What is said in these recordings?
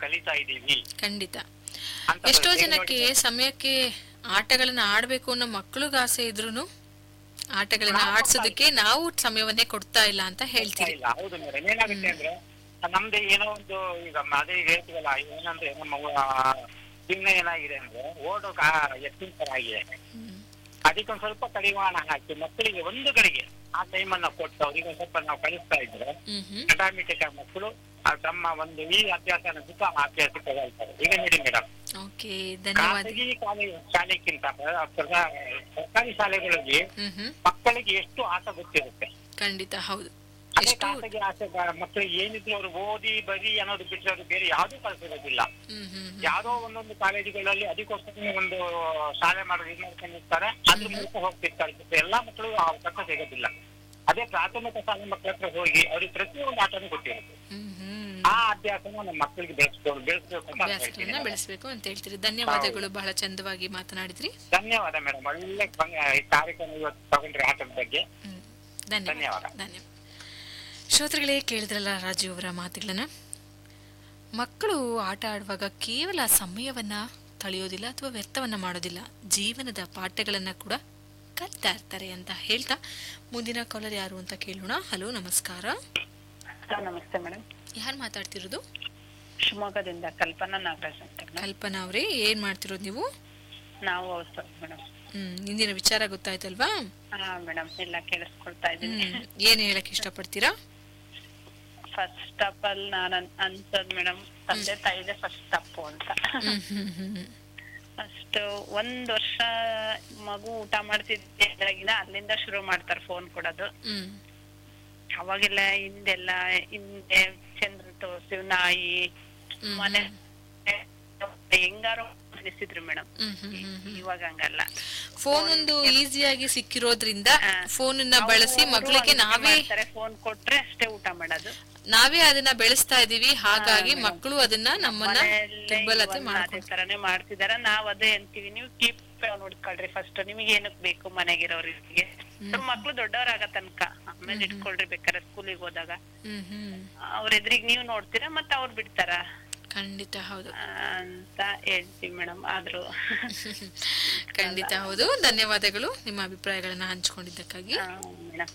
ಕಲಿತಾ ಇದ್ದೀವಿ ಖಂಡಿತ ಅಂತ ಎಷ್ಟೋ ಹೇಳಿ ಜನಕ್ಕೆ ಸಮಯಕ್ಕೆ ಆಟಗಳನ್ನ ಆಡ್ಬೇಕು ಅನ್ನೋ ಮಕ್ಳಿಗೆ ಆಸೆ ಇದ್ರೂನು ಆಟಗಳನ್ನ ಆಡ್ಸೋದಕ್ಕೆ ನಾವು ಸಮಯವನ್ನೇ ಕೊಡ್ತಾ ಇಲ್ಲ ಅಂತ ಹೇಳ್ತೀರಿ ಇಲ್ಲ ಹೌದು ಮೇಡಮ್ ಏನಾಗುತ್ತೆ ಅಂದ್ರೆ ನಮ್ದು ಏನೋ ಒಂದು ಈಗ ಮ- ಅದೇ ಹೇಳ್ತೀವಲ್ಲ ಏನಂದ್ರೆ ನಮ್ಮ ಜೀವನ ಏನಾಗಿದೆ ಅಂದ್ರೆ ಓಡೋ ಎತ್ತಿನ ತರ ಆಗಿದೆ ಹ್ಮ್. ಅದಕ್ಕೊಂದ್ ಸ್ವಲ್ಪ ಕಡಿವಾಣ ಹಾಕಿ ಮಕ್ಕಳಿಗೆ ಒಂದು ಗಳಿಗೆ ಆ ಟೈಮ್ ಅನ್ನ ಕೊಟ್ಟು ಅವ್ರಿಗೆ ಒಂದ್ ಸ್ವಲ್ಪ ನಾವು ಕಲಿಸ್ತಾ ಇದ್ರೆ ಹ್ಮ್ ಹ್ಮ್ ಆಟೋಮೆಟಿಕ್ ಆಗಿ ಮಕ್ಕಳು ಆ ತಮ್ಮ ಒಂದು ಈ ಅಭ್ಯಾಸನ ಬಿಟ್ಟು ಆ ಅಭ್ಯಾಸಕ್ಕೆ ತಗೊಳ್ತಾರೆ ಈಗ ನೋಡಿ ಮೇಡಮ್ ಓಕೆ ಧನ್ಯವಾದ ಖಾಸಗಿ ಕಾಲೇ ಶಾಲೆಗಿಂತ ಪ್ರ- ಸರ್ಕಾರಿ ಶಾಲೆಗಳಲ್ಲಿ ಹ್ಮ್ ಹ್ಮ್ ಮಕ್ಕಳಿಗೆ ಎಷ್ಟು ಆಟ ಗೊತ್ತಿರುತ್ತೆ ಖಂಡಿತ ಹೌದು ಅದೇ ಎಷ್ಟು ಖಾಸಗಿ ಆಸೆ ಮಕ್ಕಳಿಗೆ ಏನಿದ್ರು ಅವ್ರು ಓದಿ ಬರಿ ಅನ್ನೋದು ಬಿಟ್ಟರೆ ಅವ್ರು ಬೇರೆ ಯಾವ್ದೂ ಕಲಿಸಿರೋದಿಲ್ಲ ಹ್ಮ್ ಹ್ಮ್ ಹ್ಮ್. ಯಾವ್ದೋ ಒಂದೊಂದು ಕಾಲೇಜುಗಳಲ್ಲಿ ಅದಕ್ಕೋಸ್ಕರ ಒಂದು ಶಾಲೆ ಮಾಡೋದು ಇದು ಮಾಡ್ಕೊಂಡಿರ್ತಾರೆ ಅದ್ರ ಮೂಲಕ ಹೋಗ್ತಿರ್ತಾರೆ ಮತ್ತೆ ಎಲ್ಲಾ ಮಕ್ಕಳು ಅವಕಾಶ ಸಿಗೋದಿಲ್ಲ ಅದೇ ಪ್ರಾಥಮಿಕ ಶಾಲೆ ಮಕ್ಕಳ ಹತ್ರ ಹೋಗಿ ಅವ್ರಿಗೆ ಪ್ರತಿಯೊಂದು ಆಟನೂ ಗೊತ್ತಿರುತ್ತೆ ಹ್ಮ್ ಹ್ಮ್ ಆ ಅಭ್ಯಾಸನ ನಮ್ಮ ಮಕ್ಕಳಿಗೆ ಬೆಳೆಸ್ಕೊಂಡು ಬೆಳೆಸ್ಬೇಕು ಅಂತ ನಾನು ಹೇಳ್ತೀನಿ ಅಭ್ಯಾಸಗಳನ್ನ ಬೆಳೆಸ್ಬೇಕು ಅಂತ ಹೇಳ್ತೀರಿ ಧನ್ಯವಾದಗಳು ಬಹಳ ಚಂದವಾಗಿ ಮಾತನಾಡಿದ್ರಿ ಧನ್ಯವಾದ ಮೇಡಮ್ ಒಳ್ಳೆ ಭಂಗ- ಈ ಕಾರ್ಯಕ್ರಮ ಇವತ್ತು ತಗೊಂಡ್ರಿ ಆಟದ ಬಗ್ಗೆ ಹ್ಮ್. ಧನ್ಯವಾದ ಧನ್ಯವಾದ. ಧನ್ಯವಾದ ಶ್ರೋತೃಗಳೇ ಕೇಳಿದ್ರಲ್ಲ ರಾಜು ಅವರ ಮಾತುಗಳನ್ನ ಮಕ್ಕಳು ಆಟ ಆಡುವಾಗ ಕೇವಲ ಸಮಯವನ್ನ ತಳೆಯೋದಿಲ್ಲ ಅಥವಾ ವ್ಯರ್ಥವನ್ನ ಮಾಡೋದಿಲ್ಲ ಜೀವನದ ಪಾಠಗಳನ್ನ ಕೂಡ ಕಲಿತಾ ಇರ್ತಾರೆ ಅಂತ ಹೇಳ್ತಾ ಮುಂದಿನ ಕಾಲರ್ ಯಾರು ಅಂತ ಕೇಳೋಣ ಹಲೋ ನಮಸ್ಕಾರ ಸರ್ ನಮಸ್ತೆ ಮೇಡಮ್ ಯಾರು ಮಾತಾಡ್ತಿರೋದು ಶಿವಮೊಗ್ಗದಿಂದ ಕಲ್ಪನಾ ನಾಗರಾಜ್ ಅಂತ ಮೇಡಮ್ ಕಲ್ಪನಾ ಅವರೇ ಏನ್ ಮಾಡ್ತಿರೋದು ನೀವು ನಾವು ಹೌದು ಮೇಡಮ್ ಹ್ಮ್ ಇಂದಿನ ವಿಚಾರ ಗೊತ್ತಾಯ್ತಲ್ವಾ ಹಾ ಮೇಡಮ್ ಎಲ್ಲ ಕೇಳಿಸ್ಕೊಳ್ತಾ ಇದ್ದೀನಿ ಹ್ಮ್ ಏನ್ ಹೇಳಕ್ ಇಷ್ಟಪಡ್ತೀರಾ ಫಸ್ಟ್ ಆಫ್ ಆಲ್ ನಾನು ಅನ್ಸೋದ್ ಮೇಡಮ್ ತಂದೆ ತಾಯಿದೆ ಫಸ್ಟ್ ತಪ್ಪು ಅಂತ ಹ್ಮ್ ಹ್ಮ್ ಹ್ಮ್ ಫಸ್ಟ್ ಒಂದ್ ವರ್ಷ ಮಗು ಊಟ ಮಾಡ್ತಿದ್ದಾಗಿನ ಅಲ್ಲಿಂದ ಶುರು ಮಾಡ್ತಾರೆ ಫೋನ್ ಕೊಡೋದು ಹ್ಮ್ ಅವಾಗೆಲ್ಲ ಹಿಂದೆಲ್ಲ ಹಿಂದೆ ಚಂದ್ರ ತೋರ್ಸಿವ್ ನಾಯಿ ಹ್ಮ್ ಮನೆ ಹೆಂಗಾರು ಅನಿಸಿದ್ರು ಮೇಡಮ್ ಹ್ಮ್ ಹ್ಮ್ ಹ್ಮ್ ಹ್ಮ್ ಇವಾಗ ಹಂಗಲ್ಲ ಫೋನ್ ಒಂದು ಈಸಿಯಾಗಿ ಸಿಕ್ಕಿರೋದ್ರಿಂದ ಹಾ. ಫೋನ್ ಅನ್ನ ಬಳಸಿ ಮಕ್ಕಳಿಗೆ ನಾವೇ ಫೋನ್ ಕೊಟ್ರೆ ಅಷ್ಟೇ ಊಟ ಮಾಡೋದು ನಾವೇ ಅದನ್ನ ಬೆಳೆಸ್ತಾ ಇದೀವಿ ಹಾಗಾಗಿ ಮಕ್ಕಳು ಅದನ್ನ ನಮ್ಮನ್ನ ಮನೆಯಲ್ಲೇ ದುರ್ಬಲತೆ ಇವನ್ನ ಅದೇ ಮಾಡ್ಕೊಂಡು ತರಾನೇ ಮಾಡ್ತಿದಾರ ನಾವ್ ಅದೇ ಅಂತೀವಿ ನೀವು ಕೀಪ್ ನೋಡ್ಕೊಳ್ರಿ ಫಸ್ಟ್ ನಿಮಗೆ ಏನಕ್ ಬೇಕು ಮನೆಗಿರೋರಿಗೆ ಮಕ್ಳು ದೊಡ್ಡವರಾಗ ತನಕ ಆಮೇಲೆ ಇಟ್ಕೊಳ್ರಿ ಬೇಕಾದ್ರೆ ಸ್ಕೂಲಿಗೆ ಹೋದಾಗ ಹ್ಮ್ ಹ್ಮ್ ಅವ್ರ ಎದುರಿಗೆ ನೀವು ನೋಡ್ತೀರಾ ಮತ್ತೆ ಅವ್ರು ಬಿಡ್ತಾರ ಖಂಡಿತ ಹೌದು ಆ, ಅಂತ ಹೇಳ್ತೀವಿ ಮೇಡಮ್ ಆದ್ರೂ ಖಂಡಿತ ಹೌದು ಧನ್ಯವಾದಗಳು ನಿಮ್ಮ ಅಭಿಪ್ರಾಯಗಳನ್ನ ಹಂಚಿಕೊಂಡಿದ್ದಕ್ಕಾಗಿ ಮೇಡಮ್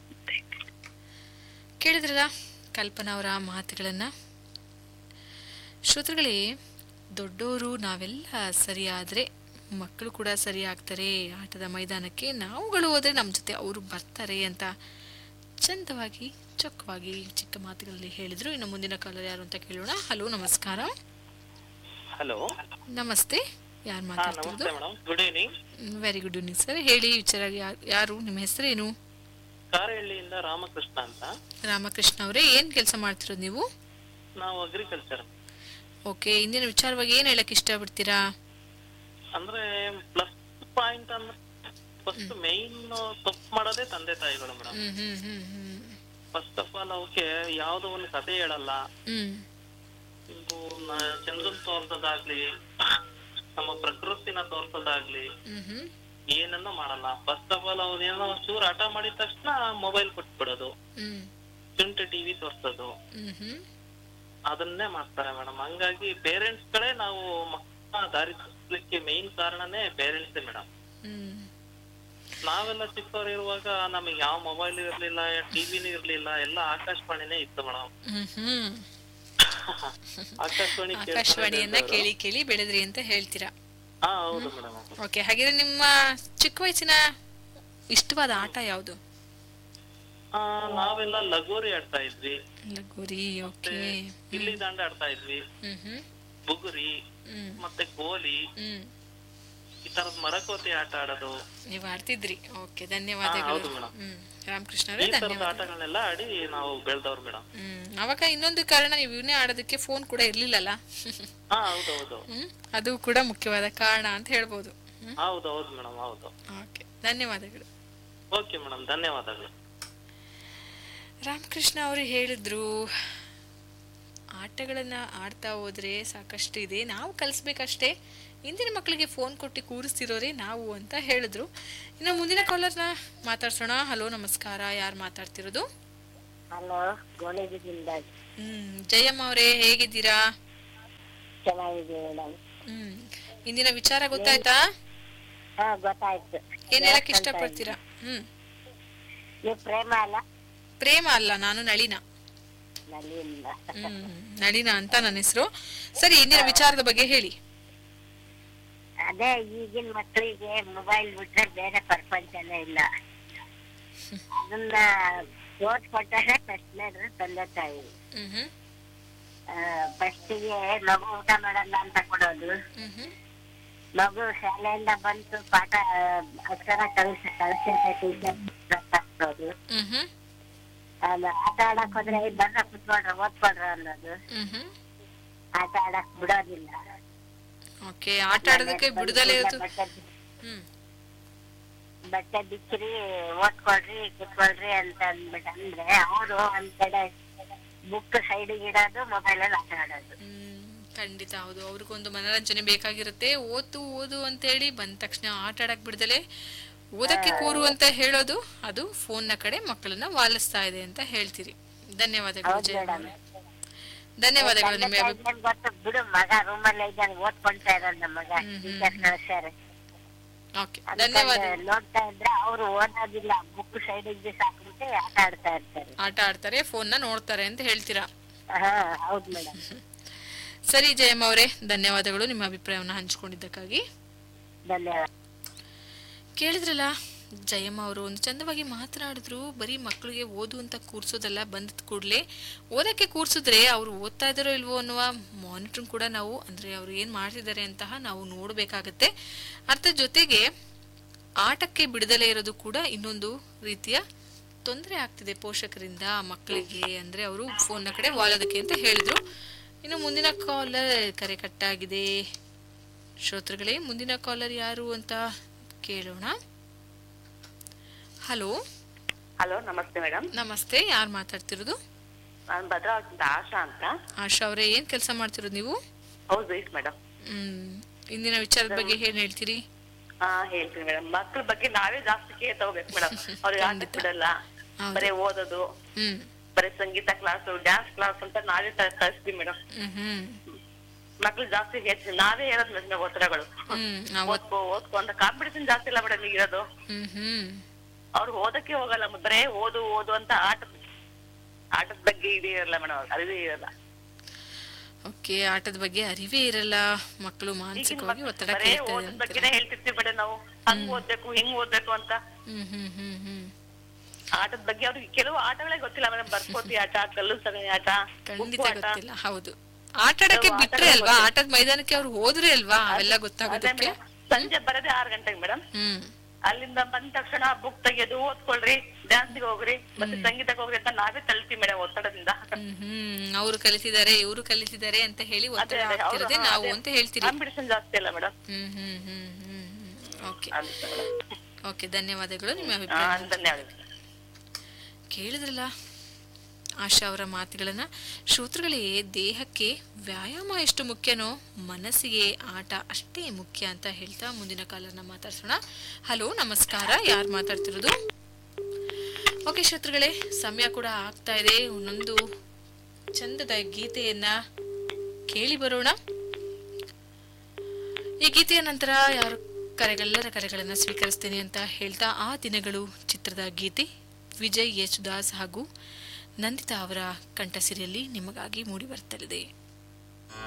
ಕೇಳಿದ್ರಲ್ಲ ಕಲ್ಪನಾ ಅವರ ಮಾತುಗಳನ್ನ ಶ್ರೋತೃಗಳೇ ದೊಡ್ಡವರು ನಾವೆಲ್ಲ ಸರಿಯಾದ್ರೆ ಮಕ್ಕಳು ಕೂಡ ಸರಿ ಆಗ್ತಾರೆ ಆಟದ ಮೈದಾನಕ್ಕೆ ನಾವುಗಳು ಹೋದ್ರೆ ನಮ್ಮ ಜೊತೆ ಅವರು ಬರ್ತಾರೆ ಅಂತ ಚಂದವಾಗಿ ಚೊಕ್ಕವಾಗಿ ಚಿಕ್ಕ ಮಾತುಗಳಲ್ಲಿ ಹೇಳಿದ್ರು ಇನ್ನು ಮುಂದಿನ ಕಾಲರ್ ಯಾರು ಅಂತ ಕೇಳೋಣ ಹಲೋ ನಮಸ್ಕಾರ ಹಲೋ ನಮಸ್ತೆ ಯಾರು ಹಾ ಮಾತಾಡ್ತಿರೋದು ನಮಸ್ತೆ madam good evening very good evening sir ಹೇಳಿ ವಿಚಾರ ಯಾ- ಯಾರು ನಿಮ್ಮ ಹೆಸರೇನು ಕಾರಹಳ್ಳಿಯಿಂದ ರಾಮಕೃಷ್ಣ ಅಂತ ರಾಮಕೃಷ್ಣ ಅವರೇ ಏನ್ ಕೆಲಸ ಮಾಡ್ತಿರೋದು ನೀವು ನಾವು ಅಗ್ರಿಕಲ್ಚರ್ ಓಕೆ ಇಂದಿನ ವಿಚಾರವಾಗಿ ಏನ್ ಹೇಳಕ್ ಇಷ್ಟಪಡ್ತೀರಾ ಅಂದ್ರೆ ಪ್ಲಸ್ ಪಾಯಿಂಟ್ ಅಂದ್ರೆ ಫಸ್ಟ್ ಮೇನ್ ತಪ್ಪು ಮಾಡೋದೇ ತಂದೆ ತಾಯಿಗಳು madam hmm hmm hmm hmm first of all ಅವಕ್ಕೆ ಯಾವ್ದೋ ಒಂದು ಕತೆ ಹೇಳಲ್ಲ ಹ್ಮ್ ಇದು ನ- ಚಂದ್ರನ್ ತೋರ್ಸೋದಾಗ್ಲಿ ನಮ್ಮ ಪ್ರಕೃತಿನ ತೋರ್ಸೋದಾಗ್ಲಿ ಹ್ಮ್ ಹ್ಮ್ ಏನನ್ನು ಮಾಡಲ್ಲ ಫಸ್ಟ್ ಆಫ್ ಆಲ್ ಅವ್ನೇನೋ ಚೂರು ಹಠ ಮಾಡಿದ ತಕ್ಷಣ ಮೊಬೈಲ್ ಕೊಟ್ಬಿಡೋದು ಹ್ಮ್ ತುಂಟು ಟಿವಿ ತೋರ್ಸೋದು ಹ್ಮ್ ಹ್ಮ್ ಅದನ್ನೇ ಮಾಡ್ತಾರೆ ಮೇಡಮ್ ಹಂಗಾಗಿ ಪೇರೆಂಟ್ಸ್ ಗಳೇ ನಾವು ಮಕ್ಕಳ ದಾರಿ ತಪ್ಪಿಸ್ಲಿಕ್ಕೆ ಮೇನ್ ಕಾರಣನೇ ಪೇರೆಂಟ್ಸ್ ಮೇಡಮ್ ಹ್ಮ್ ನಾವೆಲ್ಲ ಚಿಕ್ಕವ್ರು ಇರುವಾಗ ನಮಗೆ ಯಾವ ಮೊಬೈಲ್ ಇರ್ಲಿಲ್ಲ ಟಿವಿನೂ ಇರ್ಲಿಲ್ಲ ಎಲ್ಲ ಆಕಾಶವಾಣಿನೇ ಇತ್ತು ಮೇಡಮ್ ಹ್ಮ್ ಹ್ಮ್ ಆಕಾಶವಾಣಿ ಕೇಳ್ತಾನೆ ಆಕಾಶವಾಣಿಯನ್ನ ಬೆಳ್ದವ್ರು. ಕೇಳಿ ಕೇಳಿ ಬೆಳೆದ್ರಿ ಅಂತ ಹೇಳ್ತೀರಾ ಹಾ ಹೌದು ಮೇಡಮ್ ಓಕೆ ಹಾಗಿದ್ರೆ ನಿಮ್ಮ ಚಿಕ್ಕ ವಯಸ್ಸಿನ ಇಷ್ಟವಾದ ಆಟ ಯಾವುದು ನಾವೆಲ್ಲ ಲಗೋರಿ ಆಡ್ತಾ ಇದ್ವಿ ಲಗೋರಿ ಓಕೆ ಗಿಲ್ಲಿ ದಾಂಡ ಆಡ್ತಾ ಇದ್ವಿ ಹ್ಮ್ ಹ್ಮ್ ಬುಗುರಿ ಹ್ಮ್ ಮತ್ತೆ ಗೋಲಿ ಹ್ಮ್ ಈ ತರದ್ ಮರಕೋತಿ ಆಟ ಆಡೋದು ನೀವು ಆಡ್ತಿದ್ರಿ ಓಕೆ ಹಾ, ಧನ್ಯವಾದಗಳು ಹೌದು ಮೇಡಮ್. ಹ್ಮ್ ರಾಮಕೃಷ್ಣ ಈ ಅವರೇ ತರದ ಧನ್ಯವಾದ ಆಟಗಳನ್ನೆಲ್ಲ ಆಡಿ ನಾವು ಬೆಳ್ದವ್ರು ಮೇಡಮ್ ಹ್ಮ್ ಅವಾಗ ಇನ್ನೊಂದು ಕಾರಣ ನೀವು ಇವನ್ನೇ ಆಡೋದಕ್ಕೆ ಫೋನ್ ಕೂಡ ಇರ್ಲಿಲ್ಲಲ್ಲ ಹಾ ಹೌದು ಹೌದು ಹ್ಮ್ ಅದು ಕೂಡ ಮುಖ್ಯವಾದ ಕಾರಣ ಅಂತ ಹೇಳ್ಬೋದು ಹ್ಮ್ ಹೌದು ಹೌದು ಮೇಡಮ್ ಹೌದು ಓಕೆ ಧನ್ಯವಾದಗಳು ಓಕೆ ಮೇಡಮ್ ಧನ್ಯವಾದಗಳು ರಾಮಕೃಷ್ಣ ಅವರು ಹೇಳಿದ್ರು ಆಟಗಳನ್ನ ಆಡ್ತಾ ಹೋದ್ರೆ ಸಾಕಷ್ಟು ಇದೆ ನಾವು ಕಲಿಸ್ಬೇಕಷ್ಟೇ ಇಂದಿನ ಮಕ್ಕಳಿಗೆ ಫೋನ್ ಕೊಟ್ಟು ಕೂರಿಸ್ತಿರೋರೇ ನಾವು ಅಂತ ಹೇಳಿದ್ರು ಇನ್ನು ಮುಂದಿನ ಕಾಲರ್ನ ಮಾತಾಡ್ಸೋಣ ಹಲೋ ನಮಸ್ಕಾರ ಯಾರು ಮಾತಾಡ್ತಿರೋದು ಹಲೋ ಗೋಣಿಗಿದಿಂದ ಹ್ಮ್ ಜಯಮ್ಮ ಅವರೇ ಹೇಗಿದ್ದೀರಾ ಚೆನ್ನಾಗಿದೆ ಮೇಡಮ್ ಹ್ಮ್ ಇಂದಿನ ವಿಚಾರ ಗೊತ್ತಾಯ್ತಾ ಹಾ ಗೊತ್ತಾಯ್ತು ಏನ್ ಹೇಳಕ್ ಇಷ್ಟಪಡ್ತೀರಾ ಹ್ಮ್ ನೀವು ಪ್ರೇಮ ಅಲ್ಲ ಪ್ರೇಮ ಅಲ್ಲ ನಾನು ನಳಿನ ನಲ್ಲಿಂದ ಹ್ಮ್ ನಳಿನ ಅಂತ ನನ್ನ ಹೆಸರು ಸರಿ ಇಂದಿನ ವಿಚಾರದ ಬಗ್ಗೆ ಹೇಳಿ ಅದೇ ಈಗಿನ ಮಕ್ಕಳಿಗೆ ಮೊಬೈಲ್ ಬಿಟ್ರೆ ಬೇರೆ ಪ್ರಪಂಚನೇ ಇಲ್ಲ ಅದನ್ನ ಓದ್ ಕೊಟ್ಟಾಗ ಪ್ರಶ್ನೆ ಇದ್ರೆ ತಂದೆ ತಾಯಿ ಹ್ಮ್ ಹ್ಮ್ ಫಸ್ಟಿಗೆ ಮಗು ಊಟ ಮಾಡಲ್ಲ ಅಂತ ಕೊಡೋದು ಹ್ಮ್ ಹ್ಮ್ ಮಗು ಶಾಲೆಯಿಂದ ಬಂತು ಪಾಠ ಆ, ಅಕ್ಷರ ಕಳಿಸ ಕಳಿಸಿದ್ರೆ ಟೀಚರ್ ಹಾಕ್ಸೋದು ಹ್ಮ್ ಹ್ಮ್ ಆಮೇಲೆ ಆಟ ಆಡಕ್ ಹೋದ್ರೆ "ಏ, ಬರ್ರ ಕುತ್ಕೊಳ್ರ ಓದ್ಕೊಳ್ರ ಅನ್ನೋದು ಹ್ಮ್ ಹ್ಮ್ ಆಟ ಆಡಕ್ ಬಿಡೋದಿಲ್ಲ ಓಕೆ ಆಟ ಆಡೋದಕ್ಕೆ ಬಿಡುದಲೇ ಇತ್ತು ಬಟ್ಟೆ ಹ್ಮ್ ಬಟ್ಟೆ ಬಿಚ್ಚಿರಿ ಓದ್ಕೊಳ್ರಿ ಕುತ್ಕೊಳ್ರಿ ಅಂತ ಅಂದ್ಬಿಟ್ಟು ಅಂದ್ರೆ ಅವರು ಒಂದ್ ಕಡೆ ಬುಕ್ ಸೈಡಿಗೆ ಇಡೋದು ಮೊಬೈಲ್ ಅಲ್ಲಿ ಆಟ ಆಡೋದು ಹ್ಮ್ ಖಂಡಿತ ಹೌದು ಅವ್ರಿಗೊಂದು ಮನರಂಜನೆ ಬೇಕಾಗಿರುತ್ತೆ ಓದು ಓದು ಅಂತ ಹೇಳಿ ಬಂದ ತಕ್ಷಣ ಆಟ ಆಡಕ್ ಬಿಡ್ದಲೆ ಓದಕ್ಕೆ ಕೂರು ಅಂತ ಹೇಳೋದು ಅದು ಫೋನ್ ನ ಕಡೆ ಮಕ್ಕಳನ್ನ ವಾಲಿಸ್ತಾ ಇದೆ ಅಂತ ಹೇಳ್ತೀರಿ ಧನ್ಯವಾದಗಳು ಹೌದು ಜಯ ಮೇಡಮ್ ಧನ್ಯವಾದಗಳು ನಿಮ್ಮ ಅಭಿಪ್ರಾಯ ಗೊತ್ತು ಬಿಡು ಮಗ ರೂಮಲ್ಲಿ ಇದ್ದಾನೆ ಓದ್ಕೊಂತಾ ಇದ್ದಾನೆ ನಮ್ಮ ಮಗ ಟೀಚರ್ ಕಳ್ಸ್ಯಾರೆ ಓಕೆ ಅದ್ಕೊಂಡ್ ಧನ್ಯವಾದಗಳು ನೋಡ್ತಾ ಇದ್ರೆ ಅವ್ರು ಓದೋದಿಲ್ಲ ಬುಕ್ ಸೈಡಿಗೆ ಸಾಕ್ಬಿಟ್ಟು ಆಟ ಆಡ್ತಾ ಇರ್ತಾರೆ ಆಟ ಆಡ್ತಾರೆ ಫೋನ್ ನ ನೋಡ್ತಾರೆ ಅಂತ ಹೇಳ್ತೀರಾ ಹಾ ಹೌದು ಮೇಡಮ್ ಸರಿ ಜಯಮ್ಮ ಅವರೇ ಧನ್ಯವಾದಗಳು ನಿಮ್ಮ ಅಭಿಪ್ರಾಯವನ್ನ ಹಂಚಿಕೊಂಡಿದ್ದಕ್ಕಾಗಿ ಧನ್ಯವಾದ ಕೇಳಿದ್ರಲ್ಲ ಜಯಮ್ಮ ಅವರು ಒಂದು ಚಂದವಾಗಿ ಮಾತನಾಡಿದ್ರು ಬರೀ ಮಕ್ಕಳಿಗೆ ಓದು ಅಂತ ಕೂರ್ಸೋದಲ್ಲ ಬಂದ ಕೂಡಲೇ ಓದಕ್ಕೆ ಕೂರ್ಸಿದ್ರೆ ಅವ್ರು ಓದ್ತಾ ಇದ್ದಾರೋ ಇಲ್ವೋ ಅನ್ನುವ ಮಾನಿಟ್ರಿಂಗ್ ಕೂಡ ನಾವು ಅಂದ್ರೆ ಅವ್ರು ಏನ್ ಮಾಡ್ತಿದ್ದಾರೆ ಅಂತಹ ನಾವು ನೋಡಬೇಕಾಗತ್ತೆ ಅದ್ರ ಜೊತೆಗೆ ಆಟಕ್ಕೆ ಬಿಡದಲೇ ಇರೋದು ಕೂಡ ಇನ್ನೊಂದು ರೀತಿಯ ತೊಂದರೆ ಆಗ್ತಿದೆ ಪೋಷಕರಿಂದ ಮಕ್ಕಳಿಗೆ ಅಂದ್ರೆ ಅವರು ಫೋನ್ನ ಕಡೆ ವಾಲೋದಕ್ಕೆ ಅಂತ ಹೇಳಿದ್ರು ಇನ್ನು ಮುಂದಿನ ಕಾಲರ್ ಕರೆ ಕಟ್ಟಾಗಿದೆ ಶ್ರೋತೃಗಳೇ ಮುಂದಿನ ಕಾಲರ್ ಯಾರು ಅಂತ ಕೇಳೋಣ ಹಲೋ ಹಲೋ ನಮಸ್ತೆ ಮೇಡಮ್ ನಮಸ್ತೆ ಯಾರು ಮಾತಾಡ್ತಿರೋದು ನಾನು ಭದ್ರಾವತಿಯಿಂದ ಆಶಾ ಅಂತ ಆಶಾ ಅವರೇ ಏನ್ ಕೆಲಸ ಮಾಡ್ತಿರೋದು ನೀವು ಹೌಸ್ ವೈಫ್ ಮೇಡಮ್ ಹ್ಮ್ ಇಂದಿನ ವಿಚಾರದ ಬಗ್ಗೆ ಏನ್ ಹೇಳ್ತೀರಿ ಹಾ ಹೇಳ್ತೀನಿ ಮೇಡಮ್ ಮಕ್ಳ ಬಗ್ಗೆ ನಾವೇ ಜಾಸ್ತಿ ಕೇರ್ ತಗೋಬೇಕು ಮೇಡಮ್ ಅವ್ರಿಗೆ ಆಟಕ್ಕೆ ಬಿಡಲ್ಲ ಹೌದು. ಬರೀ ಓದೋದು ಹ್ಮ್ ಬರೀ ಸಂಗೀತ ಕ್ಲಾಸ್ ಡ್ಯಾನ್ಸ್ ಕ್ಲಾಸ್ ಅಂತ ನಾವೇ ಕ- ಕಳಿಸ್ತೀವಿ ಮೇಡಮ್ ಹ್ಮ್ ಹ್ಮ್ ಮಕ್ಳು ಜಾಸ್ತಿ ಹೆಚ್ಚು ನಾವೇ ಹೇಳೋದು ಮೇಡಮ್ ಒತ್ತಡಗಳು ಹ್ಮ್ ನಾವು ಓದ್ಕೋ ಓದ್ಕೋ ಅಂತ ಕಾಂಪಿಟೇಷನ್ ಜಾಸ್ತಿ ಇಲ್ಲ ಮೇಡಮ್ ಈಗ ಇರೋದು ಹ್ಮ್ ಹ್ಮ್ ಅವ್ರು ಓದಕ್ಕೆ ಹೋಗಲ್ಲ ಬರೇ ಓದು ಓದು ಅಂತ ಆಟ ಆಟದ ಬಗ್ಗೆ ಇದೇ ಇರಲ್ಲ ಮೇಡಮ್ ಅರಿವೇ ಇರಲ್ಲ ಓಕೆ ಆಟದ ಬಗ್ಗೆ ಅರಿವೇ ಇರಲ್ಲ ಮಕ್ಕಳು ಈಗಿನ ಮಾನಸಿಕವಾಗಿ ಮಕ್ಳು ಒತ್ತಡ ಬರೇ ಕೇಳ್ತಾ ಓದೋದ್ ಬಗ್ಗೆನೇ ಹೇಳ್ತಿರ್ತೀವಿ ಮೇಡಮ್ ನಾವು ಹಂಗ್ ಓದ್ಬೇಕು ಹಿಂಗ್ ಓದ್ಬೇಕು ಅಂತ ಹ್ಮ್ ಹ್ಮ್ ಹ್ಮ್ ಹ್ಮ್ ಆಟದ ಬಗ್ಗೆ ಅವ್ರಿಗೆ ಕೆಲವು ಆಟಗಳೇ ಗೊತ್ತಿಲ್ಲ ಮೇಡಮ್ ಬರ್ಕೋತಿ ಆಟ ಕಲ್ಲು ಸಗಣಿ ಆಟ ಖಂಡಿತ ಉಪ್ಪು ಆಟ ಗೊತ್ತಿಲ್ಲ ಹೌದು ಆಟ ಆಡಕ್ಕೆ ಕೆಲವು ಬಿಟ್ರೆ ಆಟಗಳು ಅಲ್ವಾ ಆಟದ ಮೈದಾನಕ್ಕೆ ಅವ್ರು ಹೋದ್ರೆ ಅಲ್ವಾ ಅವೆಲ್ಲ ಅದೇ ಗೊತ್ತಾಗೋದಕ್ಕೆ ಮೇಡಮ್ ಸಂಜೆ ಬರದೆ ಆರ್ ಗಂಟೆಗೆ ಮೇಡಮ್ ಹ್ಮ್ ಅಲ್ಲಿಂದ ಬಂದ ತಕ್ಷಣ ಬುಕ್ ತೆಗೆಯೋದು ಓದ್ಕೊಳ್ರಿ ಡ್ಯಾನ್ಸ್ಗೆ ಹೋಗ್ರಿ ಮತ್ತೆ ಸಂಗೀತಕ್ಕೆ ಹೋಗ್ರಿ ಅಂತ ನಾವೇ ತಳ್ತೀವಿ ಮೇಡಮ್ ಒತ್ತಡದಿಂದ ಹ್ಮ್ ಹ್ಮ್ ಅವ್ರು ಕಲಿಸಿದ್ದಾರೆ ಇವರು ಕಲಿಸಿದ್ದಾರೆ ಅಂತ ಹೇಳಿ ಒತ್ತಡ ಅದೇ, ಅದೇ, ಆಗ್ತಿರೋದೇ ಅವ್ರು- ನಾವು ಅದೇ. ಅಂತ ಹೇಳ್ತೀರಿ ಕಾಂಪಿಟೇಷನ್ ಜಾಸ್ತಿ ಅಲ್ಲ madam hmm hmm hmm hmm hmm okay ಅಂತ ಮೇಡಮ್ ಓಕೆ ಧನ್ಯವಾದಗಳು ನಿಮ್ಮ ಹಾ ಅಭಿಪ್ರಾಯ ಧನ್ಯವಾದ ಕೇಳಿದ್ರಲ್ಲ ಆಶಾ ಅವರ ಮಾತುಗಳನ್ನ ಶ್ರೋತೃಗಳೇ ದೇಹಕ್ಕೆ ವ್ಯಾಯಾಮ ಎಷ್ಟು ಮುಖ್ಯನೋ ಮನಸ್ಸಿಗೆ ಆಟ ಅಷ್ಟೇ ಮುಖ್ಯ ಅಂತ ಹೇಳ್ತಾ ಮುಂದಿನ ಕಾಲರ್ನ ಮಾತಾಡ್ಸೋಣ ಹಲೋ ನಮಸ್ಕಾರ ಯಾರು ಮಾತಾಡ್ತಿರೋದು ಓಕೆ ಶ್ರೋತೃಗಳೇ ಸಮಯ ಕೂಡ ಆಗ್ತಾ ಇದೆ ಒಂದೊಂದು ಚಂದದ ಗೀತೆಯನ್ನ ಕೇಳಿ ಬರೋಣ ಈ ಗೀತೆಯ ನಂತರ ಯಾರು ಕರೆಗಳೆಲ್ಲರ ಕರೆಗಳನ್ನ ಸ್ವೀಕರಿಸ್ತೇನೆ ಅಂತ ಹೇಳ್ತಾ ಆ ದಿನಗಳು ಚಿತ್ರದ ಗೀತೆ ವಿಜಯ್ ಯೇಸುದಾಸ್ ಹಾಗೂ ನಂದಿತಾ ಅವರ ಕಂಠಸಿರಿಯಲ್ಲಿ ನಿಮಗಾಗಿ ಮೂಡಿ ಬರ್ತಲಿದೆ